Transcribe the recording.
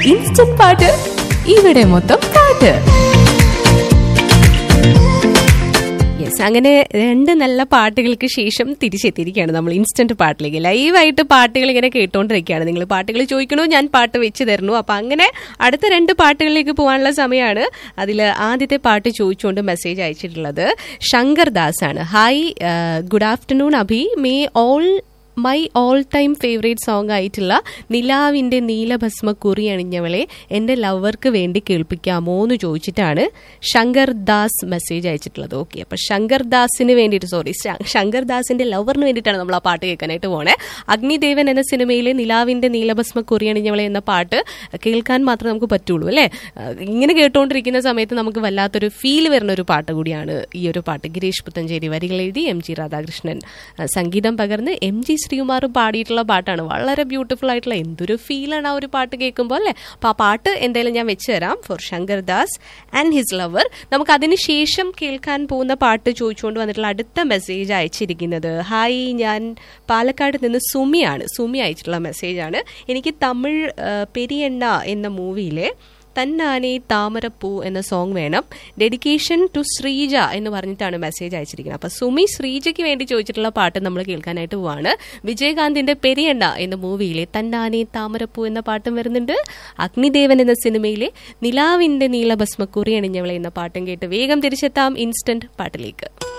instant പാട്ട് ഇവിടെ മൊത്തം പാട്ട് യെസ് അങ്ങനെ രണ്ട് നല്ല പാട്ടുകൾക്ക് ശേഷം തിരിച്ചെത്തിയിരിക്കുകയാണ് നമ്മൾ ഇൻസ്റ്റന്റ് പാട്ടിലേക്ക് ലൈവായിട്ട് പാട്ടുകൾ ഇങ്ങനെ കേട്ടോണ്ടിരിക്കുകയാണ് നിങ്ങൾ പാട്ടുകൾ ചോദിക്കണോ ഞാൻ പാട്ട് വെച്ച് തരണു അപ്പൊ അങ്ങനെ അടുത്ത രണ്ട് പാട്ടുകളിലേക്ക് പോകാനുള്ള സമയമാണ് അതിൽ ആദ്യത്തെ പാട്ട് ചോദിച്ചുകൊണ്ട് മെസ്സേജ് അയച്ചിട്ടുള്ളത് ശങ്കർ ദാസ് ആണ് ഹായ് ഗുഡ് ആഫ്റ്റർനൂൺ അഭി മേ all my all time favourite song ആയിട്ടുള്ള നിലാവിന്റെ നീലഭസ്മ കുറി അണിഞ്ഞവളെ എന്റെ ലവർക്ക് വേണ്ടി കേൾപ്പിക്കാമോ എന്ന് ചോദിച്ചിട്ടാണ് ശങ്കർ ദാസ് മെസ്സേജ് അയച്ചിട്ടുള്ളത് ഓക്കെ അപ്പൊ ശങ്കർ ദാസിന് വേണ്ടിയിട്ട് സോറി ശങ്കർ ദാസിന്റെ ലവറിന് വേണ്ടിയിട്ടാണ് നമ്മൾ ആ പാട്ട് കേൾക്കാനായിട്ട് പോണേ അഗ്നിദേവൻ എന്ന സിനിമയിലെ നിലാവിന്റെ നീലഭസ്മ കുറി അണിഞ്ഞവളെ എന്ന പാട്ട് കേൾക്കാൻ മാത്രമേ നമുക്ക് പറ്റുള്ളൂ അല്ലേ ഇങ്ങനെ കേട്ടുകൊണ്ടിരിക്കുന്ന സമയത്ത് നമുക്ക് വല്ലാത്തൊരു ഫീൽ വരുന്ന ഒരു പാട്ട് കൂടിയാണ് ഈ ഒരു പാട്ട് ഗിരീഷ് പുത്തഞ്ചേരി വരികൾ എഴുതി എം ജി രാധാകൃഷ്ണൻ ആ, സംഗീതം പകർന്ന് എം ജി ശ്രീകുമാർ പാടിയിട്ടുള്ള പാട്ടാണ് വളരെ ബ്യൂട്ടിഫുൾ ആയിട്ടുള്ള എന്തൊരു ഫീലാണ് ആ ഒരു പാട്ട് കേൾക്കുമ്പോൾ അല്ലേ അപ്പൊ ആ പാട്ട് എന്തായാലും ഞാൻ വെച്ച് തരാം for Shankar Das and his lover നമുക്ക് അതിന് ശേഷം കേൾക്കാൻ പോകുന്ന പാട്ട് ചോദിച്ചുകൊണ്ട് വന്നിട്ടുള്ള അടുത്ത മെസ്സേജ് അയച്ചിരിക്കുന്നത് ഹായ് ഞാൻ പാലക്കാട് നിന്ന് സുമിയാണ് സുമി അയച്ചിട്ടുള്ള മെസ്സേജാണ് എനിക്ക് തമിഴ് ആ, പെരിയണ്ണ എന്ന മൂവിയിലെ തന്നാനെ താമരപ്പൂ എന്ന സോങ് വേണം ഡെഡിക്കേഷൻ ടു ശ്രീജ എന്ന് പറഞ്ഞിട്ടാണ് മെസ്സേജ് അയച്ചിരിക്കുന്നത് അപ്പൊ സുമി ശ്രീജയ്ക്ക് വേണ്ടി ചോദിച്ചിട്ടുള്ള പാട്ട് നമ്മൾ കേൾക്കാനായിട്ട് പോവാണ് വിജയകാന്തിന്റെ പെരിയണ്ണ എന്ന മൂവിയിലെ തന്നാനെ താമരപ്പൂ എന്ന പാട്ടും വരുന്നുണ്ട് അഗ്നിദേവൻ എന്ന സിനിമയിലെ നിലാവിന്റെ നീലഭസ്മക്കുറി അണിഞ്ഞവളെ എന്ന പാട്ടും കേട്ട് വേഗം തിരിച്ചെത്താം ഇൻസ്റ്റന്റ് പാട്ടിലേക്ക്